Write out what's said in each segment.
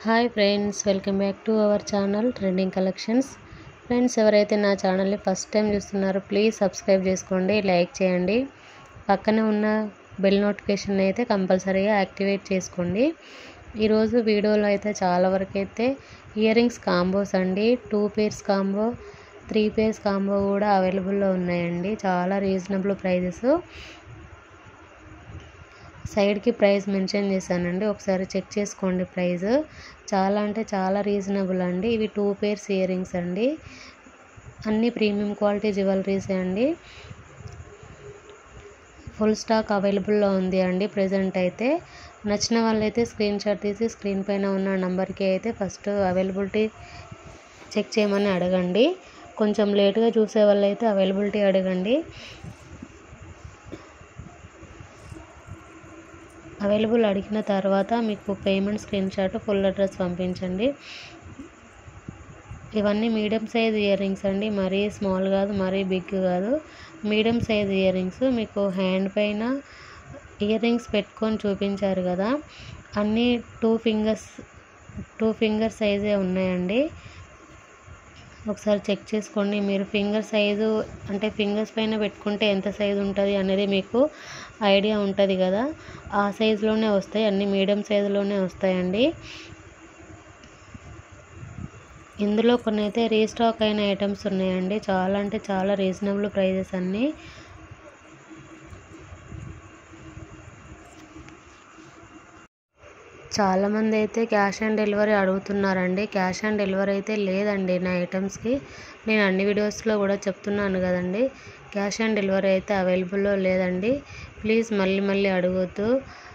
Hi friends welcome back to our channel trending collections friends ఎవరైతే నా ఛానల్ని first time చూస్తున్నారో ప్లీజ్ సబ్స్క్రైబ్ చేసుకోండి లైక్ చేయండి పక్కనే ఉన్న బెల్ నోటిఫికేషన్ అయితే కంపల్సరీగా యాక్టివేట్ చేసుకోండి ఈరోజు వీడియోలో అయితే చాలా వరకు అయితే ఇయర్ రింగ్స్ కాంబోస్ అండి two pairs combo three pairs combo కూడా అవైలబుల్లో ఉన్నాయండి చాలా రీజనబుల్ ప్రైజెస్ సైడ్కి ప్రైస్ మెన్షన్ చేశానండి ఒకసారి చెక్ చేసుకోండి ప్రైస్ చాలా అంటే చాలా రీజనబుల్ అండి ఇవి టూ పేర్స్ ఇయర్ రింగ్స్ అండి అన్ని ప్రీమియం క్వాలిటీ జ్యువెలరీస్ అండి ఫుల్ స్టాక్ అవైలబుల్లో ఉంది అండి ప్రజెంట్ అయితే నచ్చిన వాళ్ళైతే స్క్రీన్ షాట్ తీసి స్క్రీన్ పైన ఉన్న నెంబర్కి అయితే ఫస్ట్ అవైలబిలిటీ చెక్ చేయమని అడగండి కొంచెం లేట్గా చూసే వాళ్ళైతే అవైలబిలిటీ అడగండి అవైలబుల్ అడిగిన తర్వాత మీకు payment screenshot full address పంపించండి ఇవన్నీ మీడియం సైజ్ ఇయర్ రింగ్స్ అండి మరీ స్మాల్ కాదు మరీ బిగ్ కాదు మీడియం సైజ్ ఇయర్ రింగ్స్ మీకు హ్యాండ్ పైన ఇయర్ రింగ్స్ పెట్టుకొని చూపించారు కదా అన్నీ టూ ఫింగర్స్ టూ ఫింగర్ సైజే ఉన్నాయండి ఒకసారి చెక్ చేసుకోండి మీరు ఫింగర్ సైజు అంటే ఫింగర్స్ పైన పెట్టుకుంటే ఎంత సైజు ఉంటుంది అనేది మీకు ఐడియా ఉంటుంది కదా ఆ సైజులోనే వస్తాయి అన్ని మీడియం సైజులోనే వస్తాయండి ఇందులో కొన్ని అయితే రీస్టాక్ అయిన ఐటమ్స్ ఉన్నాయండి చాలా అంటే చాలా రీజనబుల్ ప్రైజెస్ అన్నీ చాలామంది అయితే క్యాష్ ఆన్ డెలివరీ అడుగుతున్నారండి క్యాష్ ఆన్ డెలివరీ అయితే లేదండి నా ఐటమ్స్కి నేను అన్ని వీడియోస్లో కూడా చెప్తున్నాను కదండి క్యాష్ ఆన్ డెలివరీ అయితే అవైలబుల్లో లేదండి ప్లీజ్ మళ్ళీ మళ్ళీ అడగొద్దు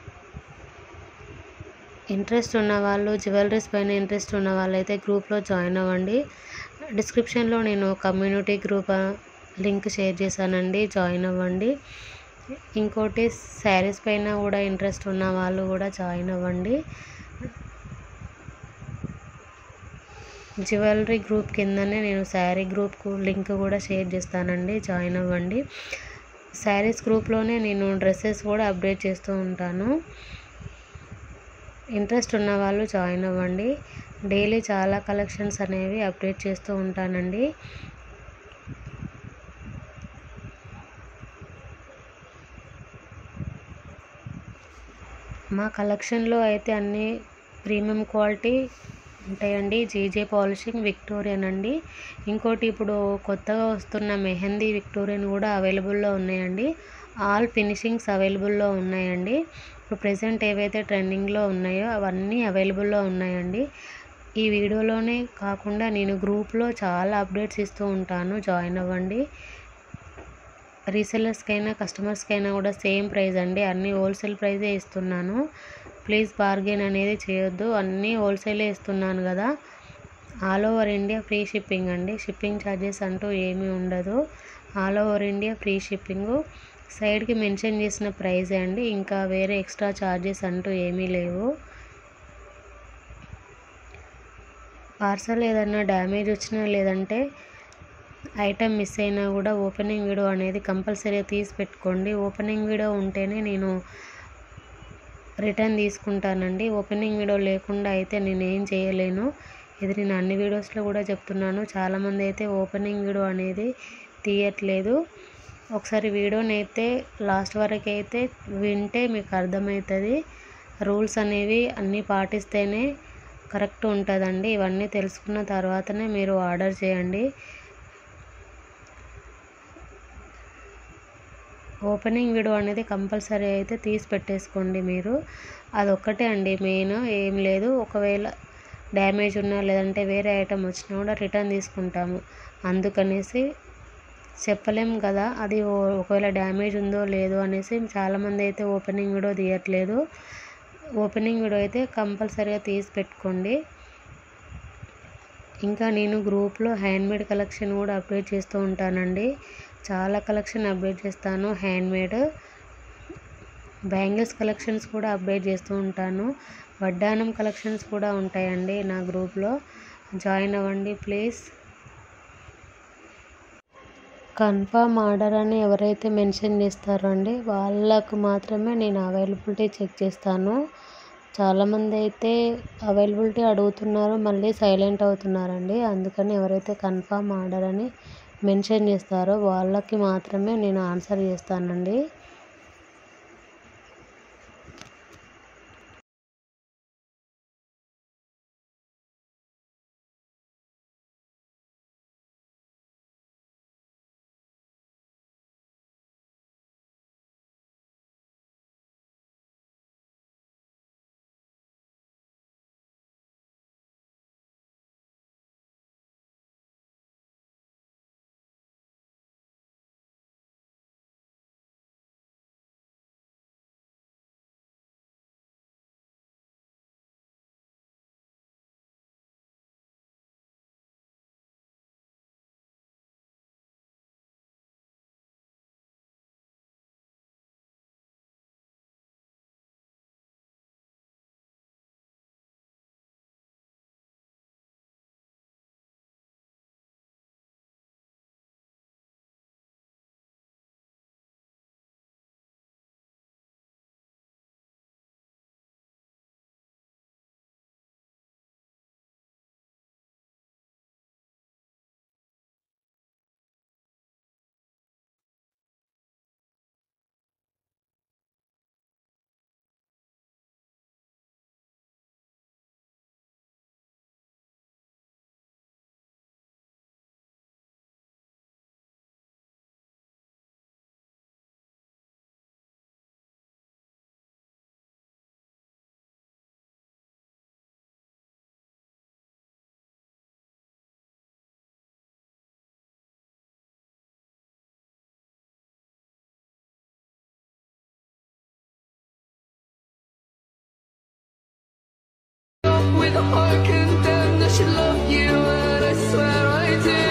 ఇంట్రెస్ట్ ఉన్న వాళ్ళు జ్యువెలరీస్ పైన ఇంట్రెస్ట్ ఉన్న వాళ్ళు అయితే గ్రూప్లో జాయిన్ అవ్వండి డిస్క్రిప్షన్లో నేను కమ్యూనిటీ గ్రూప్ లింక్ షేర్ చేశానండి జాయిన్ అవ్వండి ఇంకోటి శారీస్ పైన కూడా ఇంట్రెస్ట్ ఉన్న వాళ్ళు కూడా జాయిన్ అవ్వండి జ్యువెలరీ గ్రూప్ కిందనే నేను శారీ గ్రూప్ లింక్ కూడా షేర్ చేస్తానండి జాయిన్ అవ్వండి శారీస్ గ్రూప్లోనే నేను డ్రెస్సెస్ కూడా అప్డేట్ చేస్తూ ఉంటాను ఇంట్రెస్ట్ ఉన్న వాళ్ళు జాయిన్ అవ్వండి డైలీ చాలా కలెక్షన్స్ అనేవి అప్డేట్ చేస్తూ ఉంటానండి మా కలెక్షన్లో అయితే అన్ని ప్రీమియం క్వాలిటీ ఉంటాయండి జేజే పాలిషింగ్ విక్టోరియన్ అండి ఇంకోటి ఇప్పుడు కొత్తగా వస్తున్న మెహందీ విక్టోరియన్ కూడా అవైలబుల్లో ఉన్నాయండి ఆల్ ఫినిషింగ్స్ అవైలబుల్లో ఉన్నాయండి ఇప్పుడు ప్రజెంట్ ఏవైతే ట్రెండింగ్లో ఉన్నాయో అవన్నీ అవైలబుల్లో ఉన్నాయండి ఈ వీడియోలోనే కాకుండా నేను గ్రూప్లో చాలా అప్డేట్స్ ఇస్తూ ఉంటాను జాయిన్ అవ్వండి రీసెల్లర్స్కైనా కస్టమర్స్కైనా కూడా సేమ్ ప్రైస్ అండి అన్నీ హోల్సేల్ ప్రైజే ఇస్తున్నాను ప్లీజ్ బార్గెన్ అనేది చేయొద్దు అన్నీ హోల్సేలే ఇస్తున్నాను కదా all over India free shipping అండి షిప్పింగ్ ఛార్జెస్ అంటూ ఏమీ ఉండదు all over India free shipping సైడ్కి మెన్షన్ చేసిన ప్రైజే అండి ఇంకా వేరే ఎక్స్ట్రా ఛార్జెస్ అంటూ ఏమీ లేవు పార్సల్ ఏదన్నా డ్యామేజ్ వచ్చినా లేదంటే ఐటమ్ మిస్ అయినా కూడా ఓపెనింగ్ వీడియో అనేది కంపల్సరీగా తీసి పెట్టుకోండి ఓపెనింగ్ వీడియో ఉంటేనే నేను రిటర్న్ తీసుకుంటానండి ఓపెనింగ్ వీడియో లేకుండా అయితే నేను ఏం చేయలేను ఇది నేను అన్ని వీడియోస్లో కూడా చెప్తున్నాను చాలామంది అయితే ఓపెనింగ్ వీడియో అనేది తీయట్లేదు ఒకసారి వీడియోని అయితే లాస్ట్ వరకు అయితే వింటే మీకు అర్థమవుతుంది రూల్స్ అనేవి అన్నీ పాటిస్తేనే కరెక్ట్ ఉంటుందండి ఇవన్నీ తెలుసుకున్న తర్వాతనే మీరు ఆర్డర్ చేయండి ఓపెనింగ్ వీడియో అనేది కంపల్సరీ అయితే తీసి పెట్టేసుకోండి మీరు అదొక్కటే అండి మెయిన్ ఏం లేదు ఒకవేళ డ్యామేజ్ ఉన్నా లేదంటే వేరే ఐటమ్ వచ్చినా కూడా రిటర్న్ తీసుకుంటాము అందుకనేసి చెప్పలేం కదా అది ఒకవేళ డ్యామేజ్ ఉందో లేదో అనేసి చాలామంది అయితే ఓపెనింగ్ వీడియో తీయట్లేదు ఓపెనింగ్ వీడియో అయితే కంపల్సరీగా తీసి పెట్టుకోండి ఇంకా నేను గ్రూప్లో హ్యాండ్మేడ్ కలెక్షన్ కూడా అప్డేట్ చేస్తూ ఉంటానండి చాలా కలెక్షన్ అప్డేట్ చేస్తాను హ్యాండ్మేడ్ బ్యాంగిల్స్ కలెక్షన్స్ కూడా అప్డేట్ చేస్తూ ఉంటాను వడ్డానం కలెక్షన్స్ కూడా ఉంటాయండి నా గ్రూప్లో జాయిన్ అవ్వండి ప్లీజ్ కన్ఫర్మ్ ఆర్డర్ అని ఎవరైతే మెన్షన్ చేస్తారో అండి వాళ్ళకు మాత్రమే నేను అవైలబిలిటీ చెక్ చేస్తాను చాలామంది అయితే అవైలబిలిటీ అడుగుతున్నారు మళ్ళీ సైలెంట్ అవుతున్నారండి అందుకని ఎవరైతే కన్ఫామ్ ఆర్డర్ అని మెన్షన్ చేస్తారో వాళ్ళకి మాత్రమే నేను ఆన్సర్ చేస్తానండి with a heart condemned. I should love you, and I swear I did.